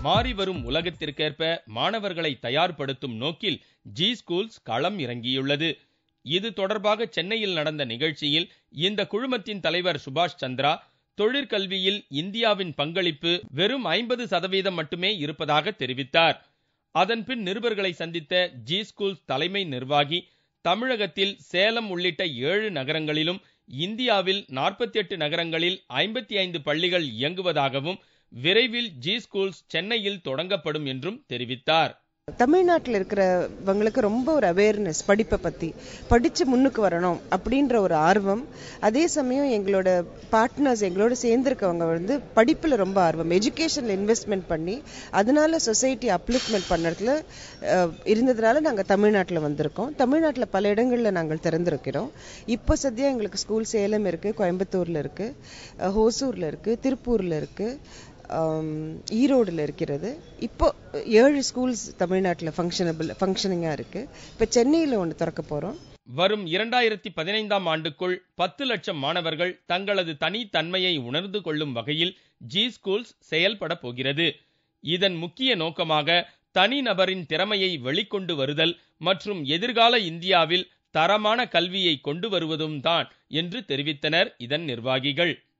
மாறிவரும் உலகத்திற்கேற்ப மாணவர்களை தயார்படுத்தும் நோக்கில் ஜி ஸ்கூல்ஸ் களம் இறங்கியுள்ளது இது தொடர்பாக சென்னையில் நடந்த நிகழ்ச்சியில் இந்த குழுமத்தின் தலைவர் சுபாஷ் சந்திரா தொழிற்கல்வியில் இந்தியாவின் பங்களிப்பு வெறும் ஐம்பது சதவீதம் மட்டுமே இருப்பதாக தெரிவித்தார் அதன்பின் நிருபர்களை சந்தித்த ஜி ஸ்கூல்ஸ் தலைமை நிர்வாகி தமிழகத்தில் சேலம் உள்ளிட்ட ஏழு நகரங்களிலும் இந்தியாவில் நாற்பத்தி எட்டு நகரங்களில் ஐம்பத்தி ஐந்து பள்ளிகள் இயங்குவதாகவும் விரைவில் ஜி ஸ்கூல்ஸ் சென்னையில் தொடங்கப்படும் என்றும் தெரிவித்தார் தமிழ்நாட்டில் இருக்கிறவங்களுக்கு ரொம்ப ஒரு அவேர்னஸ் படிப்பை பற்றி படித்து முன்னுக்கு வரணும் அப்படின்ற ஒரு ஆர்வம் அதே சமயம் எங்களோட பார்ட்னர்ஸ் எங்களோட சேர்ந்துருக்கவங்க வந்து படிப்பில் ரொம்ப ஆர்வம் எஜுகேஷனில் இன்வெஸ்ட்மெண்ட் பண்ணி அதனால சொசைட்டி அப்லிஃப்ட்மெண்ட் பண்ணுறதுல இருந்ததுனால நாங்கள் தமிழ்நாட்டில் வந்திருக்கோம் தமிழ்நாட்டில் பல இடங்களில் நாங்கள் திறந்திருக்கிறோம் இப்போ சத்தியா எங்களுக்கு ஸ்கூல் சேலம் இருக்குது கோயம்புத்தூரில் இருக்குது ஹோசூரில் இருக்குது திருப்பூரில் இருக்குது ஈரோடில் இருக்கிறது இப்போ ஏழு ஸ்கூல்ஸ் தமிழ்நாட்டில் ஃபங்க்ஷனபிள் ஃபங்க்ஷனிங்காக இருக்கு இப்போ சென்னையில் ஒன்று திறக்க போகிறோம் வரும் இரண்டாயிரத்தி பதினைந்தாம் ஆண்டுக்குள் பத்து லட்சம் மாணவர்கள் தங்களது தனித்தன்மையை உணர்ந்து கொள்ளும் வகையில் ஜி ஸ்கூல்ஸ் செயல்பட போகிறது இதன் முக்கிய நோக்கமாக தனிநபரின் திறமையை வெளிக்கொண்டு வருதல் மற்றும் எதிர்கால இந்தியாவில் தரமான கல்வியை கொண்டு வருவதும் தான் என்று தெரிவித்தனர் இதன் நிர்வாகிகள்